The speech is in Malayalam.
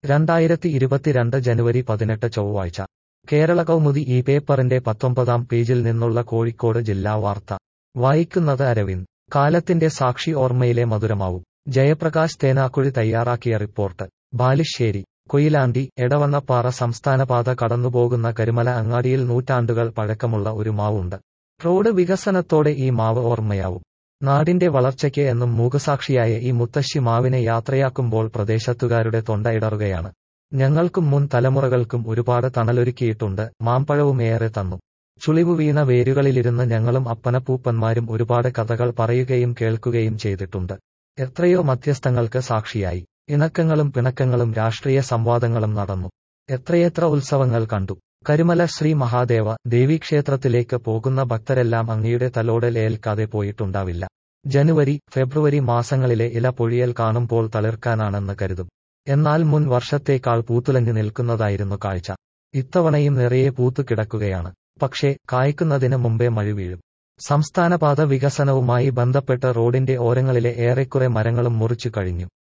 രണ്ടായിരത്തി ഇരുപത്തിരണ്ട് ജനുവരി പതിനെട്ട് ചൊവ്വാഴ്ച കേരള കൗമുദി ഈ പേപ്പറിന്റെ പത്തൊമ്പതാം പേജിൽ നിന്നുള്ള കോഴിക്കോട് ജില്ലാ വാർത്ത വായിക്കുന്നത് അരവിന്ദ് കാലത്തിന്റെ സാക്ഷി ഓർമ്മയിലെ മധുരമാവും ജയപ്രകാശ് തേനാക്കുഴി തയ്യാറാക്കിയ റിപ്പോർട്ട് ബാലുശ്ശേരി കൊയിലാണ്ടി എടവണ്ണപ്പാറ സംസ്ഥാനപാത കടന്നുപോകുന്ന കരുമല അങ്ങാടിയിൽ നൂറ്റാണ്ടുകൾ പഴക്കമുള്ള ഒരു മാവുണ്ട് റോഡ് വികസനത്തോടെ ഈ മാവ് ഓർമ്മയാവും നാടിന്റെ വളർച്ചയ്ക്ക് എന്നും മൂകസാക്ഷിയായ ഈ മുത്തശ്ശി മാവിനെ യാത്രയാക്കുമ്പോൾ പ്രദേശത്തുകാരുടെ തൊണ്ട ഇടറുകയാണ് ഞങ്ങൾക്കും മുൻ തലമുറകൾക്കും ഒരുപാട് തണലൊരുക്കിയിട്ടുണ്ട് മാമ്പഴവും ഏറെ തന്നു ചുളിവു വീണ വേരുകളിലിരുന്ന് ഞങ്ങളും അപ്പനപ്പൂപ്പന്മാരും ഒരുപാട് കഥകൾ പറയുകയും കേൾക്കുകയും ചെയ്തിട്ടുണ്ട് എത്രയോ മധ്യസ്ഥങ്ങൾക്ക് സാക്ഷിയായി ഇണക്കങ്ങളും പിണക്കങ്ങളും രാഷ്ട്രീയ സംവാദങ്ങളും നടന്നു എത്രയെത്ര ഉത്സവങ്ങൾ കണ്ടു കരുമല ശ്രീ മഹാദേവ ദേവീക്ഷേത്രത്തിലേക്ക് പോകുന്ന ഭക്തരെല്ലാം അങ്ങയുടെ തലോടൽ ഏൽക്കാതെ പോയിട്ടുണ്ടാവില്ല ജനുവരി ഫെബ്രുവരി മാസങ്ങളിലെ ഇല പൊഴിയൽ കാണുമ്പോൾ തളിർക്കാനാണെന്ന് കരുതും എന്നാൽ മുൻ വർഷത്തേക്കാൾ പൂത്തുലഞ്ഞു നിൽക്കുന്നതായിരുന്നു കാഴ്ച ഇത്തവണയും നിറയെ പൂത്തു കിടക്കുകയാണ് പക്ഷേ കായ്ക്കുന്നതിന് മുമ്പേ മഴ വീഴും സംസ്ഥാനപാത വികസനവുമായി ബന്ധപ്പെട്ട് റോഡിന്റെ ഓരങ്ങളിലെ ഏറെക്കുറെ മരങ്ങളും മുറിച്ചു കഴിഞ്ഞു